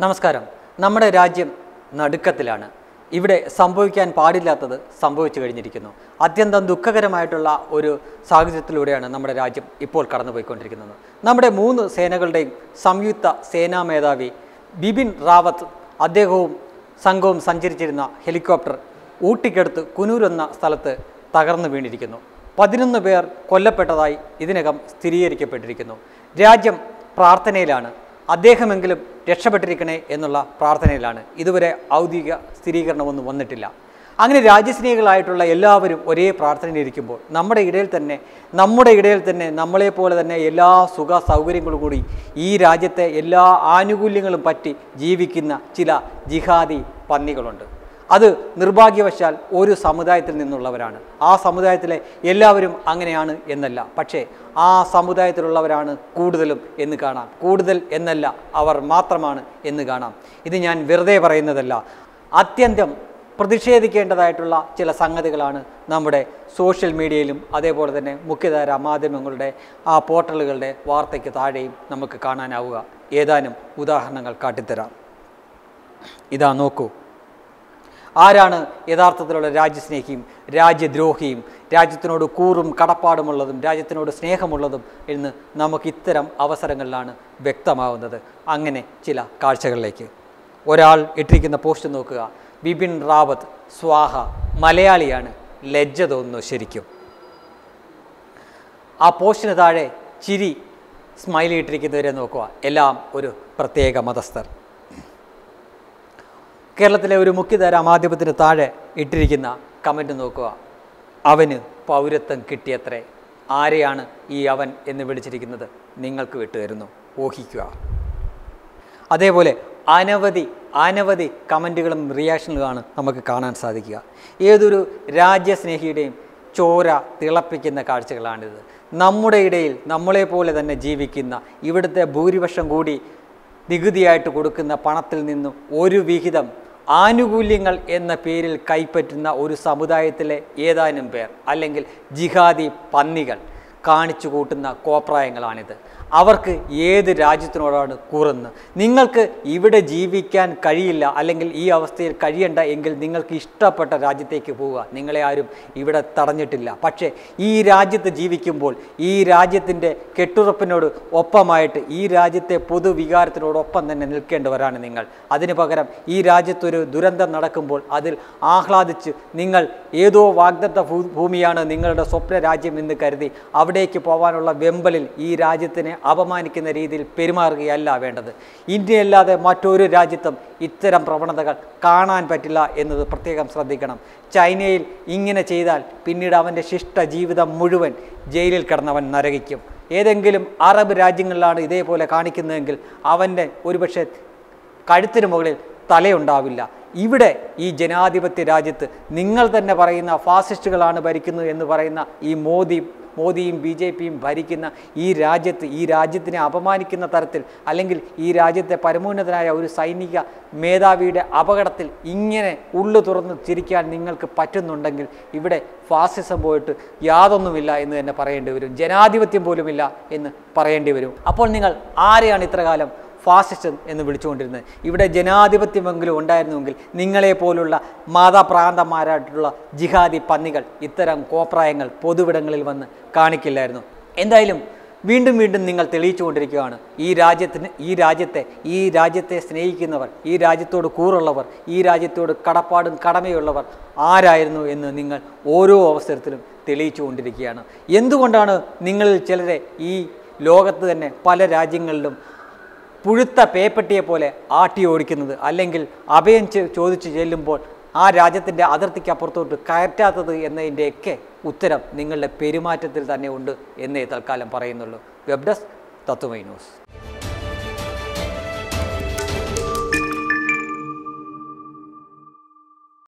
നമസ്കാരം നമ്മുടെ രാജ്യം നടുക്കത്തിലാണ് ഇവിടെ സംഭവിക്കാൻ പാടില്ലാത്തത് സംഭവിച്ചു കഴിഞ്ഞിരിക്കുന്നു അത്യന്തം ദുഃഖകരമായിട്ടുള്ള ഒരു സാഹചര്യത്തിലൂടെയാണ് നമ്മുടെ രാജ്യം ഇപ്പോൾ കടന്നുപോയിക്കൊണ്ടിരിക്കുന്നത് നമ്മുടെ മൂന്ന് സേനകളുടെയും സംയുക്ത സേനാ മേധാവി ബിപിൻ റാവത്ത് അദ്ദേഹവും സംഘവും സഞ്ചരിച്ചിരുന്ന ഹെലികോപ്റ്റർ ഊട്ടിക്കടുത്ത് കുനൂർ എന്ന സ്ഥലത്ത് തകർന്നു വീണിരിക്കുന്നു പതിനൊന്ന് പേർ കൊല്ലപ്പെട്ടതായി ഇതിനകം സ്ഥിരീകരിക്കപ്പെട്ടിരിക്കുന്നു രാജ്യം പ്രാർത്ഥനയിലാണ് അദ്ദേഹമെങ്കിലും രക്ഷപ്പെട്ടിരിക്കണേ എന്നുള്ള പ്രാർത്ഥനയിലാണ് ഇതുവരെ ഔദ്യോഗിക സ്ഥിരീകരണമൊന്നും വന്നിട്ടില്ല അങ്ങനെ രാജ്യസ്നേഹികളായിട്ടുള്ള എല്ലാവരും ഒരേ പ്രാർത്ഥനയിലിരിക്കുമ്പോൾ നമ്മുടെ ഇടയിൽ തന്നെ നമ്മുടെ ഇടയിൽ തന്നെ നമ്മളെപ്പോലെ തന്നെ എല്ലാ സുഖ സൗകര്യങ്ങളും കൂടി ഈ രാജ്യത്തെ എല്ലാ ആനുകൂല്യങ്ങളും പറ്റി ജീവിക്കുന്ന ചില ജിഹാദി പന്നികളുണ്ട് അത് നിർഭാഗ്യവശാൽ ഒരു സമുദായത്തിൽ നിന്നുള്ളവരാണ് ആ സമുദായത്തിലെ എല്ലാവരും അങ്ങനെയാണ് എന്നല്ല പക്ഷേ ആ സമുദായത്തിലുള്ളവരാണ് കൂടുതലും എന്ന് കാണാം കൂടുതൽ എന്നല്ല അവർ മാത്രമാണ് എന്ന് കാണാം ഇത് ഞാൻ വെറുതെ പറയുന്നതല്ല അത്യന്തം പ്രതിഷേധിക്കേണ്ടതായിട്ടുള്ള ചില സംഗതികളാണ് നമ്മുടെ സോഷ്യൽ മീഡിയയിലും അതേപോലെ തന്നെ മുഖ്യധാര മാധ്യമങ്ങളുടെ ആ പോർട്ടലുകളുടെ വാർത്തയ്ക്ക് താഴെയും നമുക്ക് കാണാനാവുക ഏതാനും ഉദാഹരണങ്ങൾ കാട്ടിത്തരാം ഇതാ നോക്കൂ ആരാണ് യഥാർത്ഥത്തിലുള്ള രാജ്യസ്നേഹിയും രാജ്യദ്രോഹിയും രാജ്യത്തിനോട് കൂറും കടപ്പാടുമുള്ളതും രാജ്യത്തിനോട് സ്നേഹമുള്ളതും എന്ന് നമുക്ക് ഇത്തരം അവസരങ്ങളിലാണ് വ്യക്തമാവുന്നത് അങ്ങനെ ചില കാഴ്ചകളിലേക്ക് ഒരാൾ ഇട്ടിരിക്കുന്ന പോസ്റ്റ് നോക്കുക ബിപിൻ റാവത്ത് സ്വാഹ മലയാളിയാണ് ലജ്ജ തോന്നുന്നു ശരിക്കും ആ പോസ്റ്റിന് താഴെ ചിരി സ്മൈലി ഇട്ടിരിക്കുന്നവരെ നോക്കുക എല്ലാം ഒരു പ്രത്യേക മതസ്ഥർ കേരളത്തിലെ ഒരു മുഖ്യധാര മാധ്യമത്തിന് താഴെ ഇട്ടിരിക്കുന്ന കമൻറ്റ് നോക്കുക അവന് പൗരത്വം കിട്ടിയത്രേ ആരെയാണ് ഈ അവൻ എന്ന് വിളിച്ചിരിക്കുന്നത് നിങ്ങൾക്ക് വിട്ടുതരുന്നു ഊഹിക്കുക അതേപോലെ അനവധി അനവധി കമൻറ്റുകളും റിയാക്ഷനുകളാണ് നമുക്ക് കാണാൻ സാധിക്കുക ഏതൊരു രാജ്യസ്നേഹിയുടെയും ചോര തിളപ്പിക്കുന്ന കാഴ്ചകളാണിത് നമ്മുടെ ഇടയിൽ നമ്മളെപ്പോലെ തന്നെ ജീവിക്കുന്ന ഇവിടുത്തെ ഭൂരിപക്ഷം കൂടി നികുതിയായിട്ട് കൊടുക്കുന്ന പണത്തിൽ നിന്നും ഒരു വിഹിതം ആനുകൂല്യങ്ങൾ എന്ന പേരിൽ കൈപ്പറ്റുന്ന ഒരു സമുദായത്തിലെ ഏതാനും പേർ അല്ലെങ്കിൽ ജിഹാദി പന്നികൾ കാണിച്ചു കൂട്ടുന്ന കോപ്രായങ്ങളാണിത് അവർക്ക് ഏത് രാജ്യത്തിനോടാണ് കൂറുന്നത് നിങ്ങൾക്ക് ഇവിടെ ജീവിക്കാൻ കഴിയില്ല അല്ലെങ്കിൽ ഈ അവസ്ഥയിൽ കഴിയണ്ട എങ്കിൽ നിങ്ങൾക്ക് ഇഷ്ടപ്പെട്ട രാജ്യത്തേക്ക് പോവുക നിങ്ങളെ ആരും ഇവിടെ തടഞ്ഞിട്ടില്ല പക്ഷേ ഈ രാജ്യത്ത് ജീവിക്കുമ്പോൾ ഈ രാജ്യത്തിൻ്റെ കെട്ടുറപ്പിനോട് ഒപ്പമായിട്ട് ഈ രാജ്യത്തെ പൊതുവികാരത്തിനോടൊപ്പം തന്നെ നിൽക്കേണ്ടവരാണ് നിങ്ങൾ അതിന് പകരം ഈ രാജ്യത്തൊരു ദുരന്തം നടക്കുമ്പോൾ അതിൽ ആഹ്ലാദിച്ച് നിങ്ങൾ ഏതോ വാഗ്ദത്ത ഭൂ- ഭൂമിയാണ് നിങ്ങളുടെ സ്വപ്ന രാജ്യം എന്ന് കരുതി അവിടേക്ക് പോകാനുള്ള വെമ്പലിൽ ഈ രാജ്യത്തിനെ അപമാനിക്കുന്ന രീതിയിൽ പെരുമാറുകയല്ല വേണ്ടത് ഇന്ത്യയല്ലാതെ മറ്റൊരു രാജ്യത്തും ഇത്തരം പ്രവണതകൾ കാണാൻ പറ്റില്ല എന്നത് പ്രത്യേകം ശ്രദ്ധിക്കണം ചൈനയിൽ ഇങ്ങനെ ചെയ്താൽ പിന്നീട് അവൻ്റെ ശിഷ്ട ജീവിതം മുഴുവൻ ജയിലിൽ കിടന്നവൻ നരകിക്കും ഏതെങ്കിലും അറബ് രാജ്യങ്ങളിലാണ് ഇതേപോലെ കാണിക്കുന്നതെങ്കിൽ അവൻ്റെ ഒരുപക്ഷെ കഴുത്തിന് മുകളിൽ തലയുണ്ടാവില്ല ഇവിടെ ഈ ജനാധിപത്യ രാജ്യത്ത് നിങ്ങൾ തന്നെ പറയുന്ന ഫാസിസ്റ്റുകളാണ് ഭരിക്കുന്നത് എന്ന് പറയുന്ന ഈ മോദി മോദിയും ബി ജെ പിയും ഭരിക്കുന്ന ഈ രാജ്യത്ത് ഈ രാജ്യത്തിനെ അപമാനിക്കുന്ന തരത്തിൽ അല്ലെങ്കിൽ ഈ രാജ്യത്തെ പരമോന്നതനായ ഒരു സൈനിക മേധാവിയുടെ അപകടത്തിൽ ഇങ്ങനെ ഉള്ളു തുറന്ന് ചിരിക്കാൻ നിങ്ങൾക്ക് പറ്റുന്നുണ്ടെങ്കിൽ ഇവിടെ ഫാസിസം പോയിട്ട് യാതൊന്നുമില്ല എന്ന് തന്നെ പറയേണ്ടി വരും ജനാധിപത്യം പോലുമില്ല എന്ന് പറയേണ്ടി വരും അപ്പോൾ നിങ്ങൾ ആരെയാണ് ഇത്രകാലം ഫാസിസ്റ്റ് എന്ന് വിളിച്ചുകൊണ്ടിരുന്നത് ഇവിടെ ജനാധിപത്യമെങ്കിലും ഉണ്ടായിരുന്നുവെങ്കിൽ നിങ്ങളെപ്പോലുള്ള മതപ്രാന്തന്മാരായിട്ടുള്ള ജിഹാദി പന്നികൾ ഇത്തരം കോപ്രായങ്ങൾ പൊതുവിടങ്ങളിൽ വന്ന് കാണിക്കില്ലായിരുന്നു എന്തായാലും വീണ്ടും വീണ്ടും നിങ്ങൾ തെളിയിച്ചുകൊണ്ടിരിക്കുകയാണ് ഈ രാജ്യത്തിന് ഈ രാജ്യത്തെ ഈ രാജ്യത്തെ സ്നേഹിക്കുന്നവർ ഈ രാജ്യത്തോട് കൂറുള്ളവർ ഈ രാജ്യത്തോട് കടപ്പാടും കടമയുള്ളവർ ആരായിരുന്നു എന്ന് നിങ്ങൾ ഓരോ അവസരത്തിലും തെളിയിച്ചുകൊണ്ടിരിക്കുകയാണ് എന്തുകൊണ്ടാണ് നിങ്ങളിൽ ചിലരെ ഈ ലോകത്ത് തന്നെ പല രാജ്യങ്ങളിലും പുഴുത്ത പേപ്പട്ടിയെ പോലെ ആട്ടി ഓടിക്കുന്നത് അല്ലെങ്കിൽ അഭയം ചെ- ചോദിച്ച് ചെല്ലുമ്പോൾ ആ രാജ്യത്തിൻ്റെ അതിർത്തിക്ക് അപ്പുറത്തോട്ട് കയറ്റാത്തത് എന്നതിൻ്റെയൊക്കെ ഉത്തരം നിങ്ങളുടെ പെരുമാറ്റത്തിൽ തന്നെ ഉണ്ട് എന്നേ തൽക്കാലം പറയുന്നുള്ളൂ വെബ് ഡെസ്ക് തത്വമൈ ന്യൂസ്